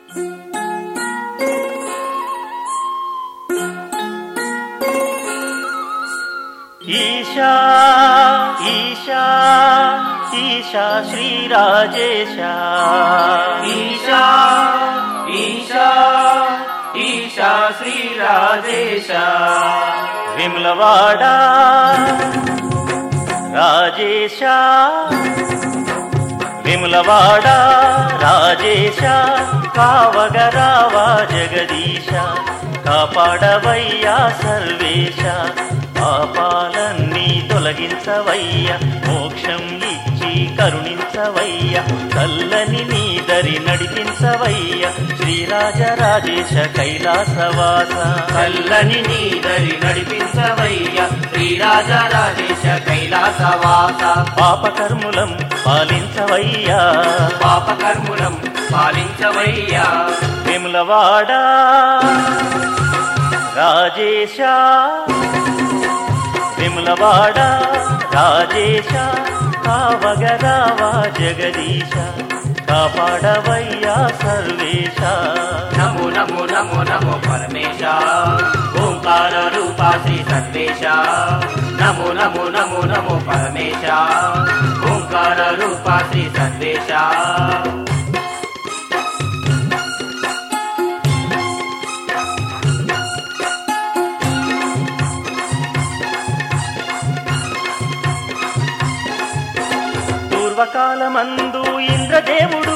ఈశా ఈశా ఈశా శ్రీరాజేశ ఈశా ఈశా ఈశా శ్రీరాజేశ విమలవాడ రాజేశ విమలవాడ రాజేశ కావగరావా జగదీశ కాపాడవయ్యా సర్వేశ పాపాలన్నీ తొలగించవయ్య మోక్షం ఇచ్చి కరుణించవయ్య చల్లని నీ దరి నడిపించవయ్య శ్రీరాజరాజేశ కైలాసవాస చల్లని నీ దరి నడిపించవయ్య శ్రీరాజరాజేశ కైలాసవాస పాపకర్ములం పాలించవయ్యా పాపకర్ములం పాలించవయ్యా విమలవాడ రాజేశ విమలవాడ రాజేశ కావగరావా జగదీశ కాపాడవయ్యా సర్వేశ నమో నమో నమో నమో పరమేశ ఓంకార రూపా శ్రీ సర్వేశ నమో నమో నమో నమో పరమేశ ఓంకార రూపా శ్రీ సర్వేశ పూర్వకాలమందు ఇంద్రదేవుడు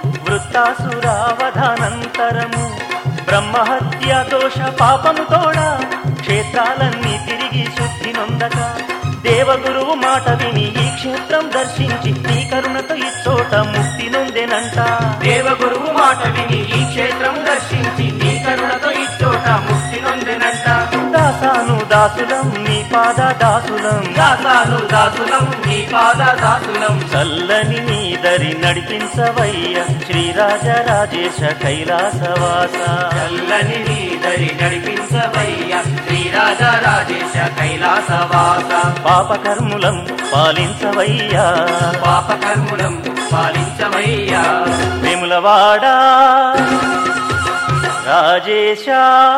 వృత్తాసురావధానంతరము బ్రహ్మహత్య దోష పాపము తోడ క్షేత్రాలన్నీ తిరిగి శుద్ధి నొందక దేవగురువు మాట విని ఈ క్షేత్రం దర్శించి నీ కరుణతో ఇచ్చోట ముక్తి నొందెనంట దేవగురువు మాట విని ఈ క్షేత్రం దర్శించి నీ కరుణతో ఇచ్చోట ముక్తి నొందెనంట దాసాను దాసులం నీ పాద దాసులం దాసాను దాసులం నీ పాద దాసులం చల్లని నీ దరి నడిపించవయ్య శ్రీరాజరాజేశ కైలాసవాస చల్లని నీ దరి నడిపించవయ్య శ్రీరాజరాజేశ కైలాసవాస పాపకర్ములం పాలించవయ్యా పాపకర్ములం పాలించవయ్యా విములవాడ రాజేశ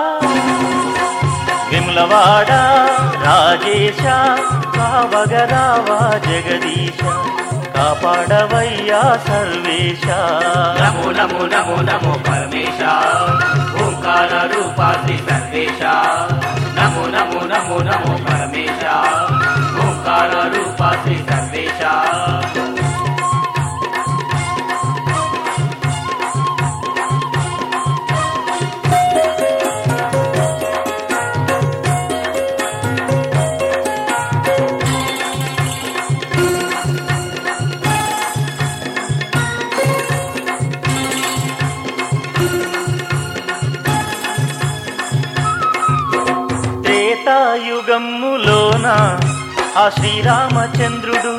విములవాడ రాజేశ కావగరావా జగదీశ కాపాడవయ్యా సర్వేశ నమో నమో నమో నమో పరమేశ ఓంకార రూపా శ్రీ సర్వేశ నమో నమో నమో నమో పరమేశ ఓంకార రూపా శ్రీ సర్వేశ త్రేతాయుగమ్ములోన ఆ శ్రీరామచంద్రుడు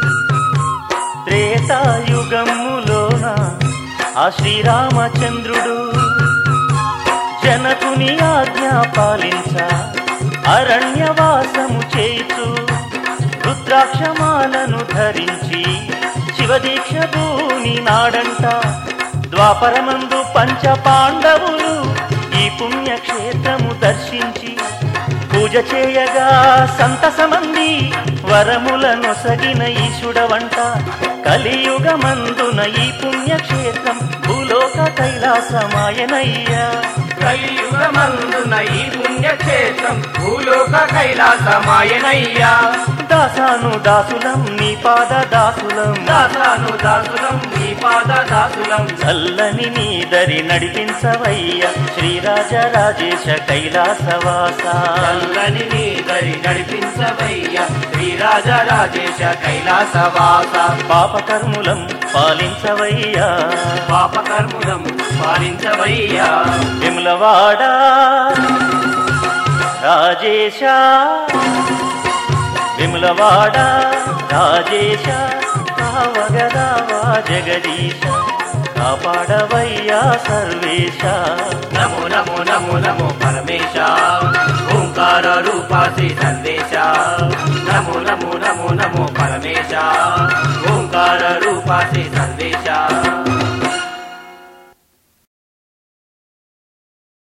త్రేతాయుగమ్ములోన ఆ శ్రీరామచంద్రుడు జనకుని ఆజ్ఞ పాలించ అరణ్యవాసము చేయుచు రుద్రాక్షమాలను ధరించి శివదీక్ష భూని నాడంట ద్వాపరమందు పంచ పాండవులు ఈ పుణ్యక్షేత్రము దర్శించి పూజ చేయగా సంతసమంది వరముల నొసగిన ఈశుడవంట కలియుగమందున ఈ పుణ్యక్షేత్రం భూలోక కైలాసమాయనయ్యా కలియుగమందున ఈ పుణ్యక్షేత్రం భూలోక కైలాసమాయనయ్యా దాసాను దాసులం నీ పాద దాసులం దాసాను దాసులం నీ పాద దాసులం చల్లని నీ దరి నడిపించవయ్య శ్రీరాజరాజేశ కైలాసవాస చల్లని నీ దరి నడిపించవయ్య శ్రీరాజరాజేశ కైలాసవాస పాపకర్ములం పాలించవయ్యా పాపకర్ములం పాలించవయ్యా విమలవాడ రాజేశ విమలవాడ రాజేశ కావగరావా జగదీశ కాపాడవయ్యా సర్వేశ నమో నమో నమో నమో పరమేశ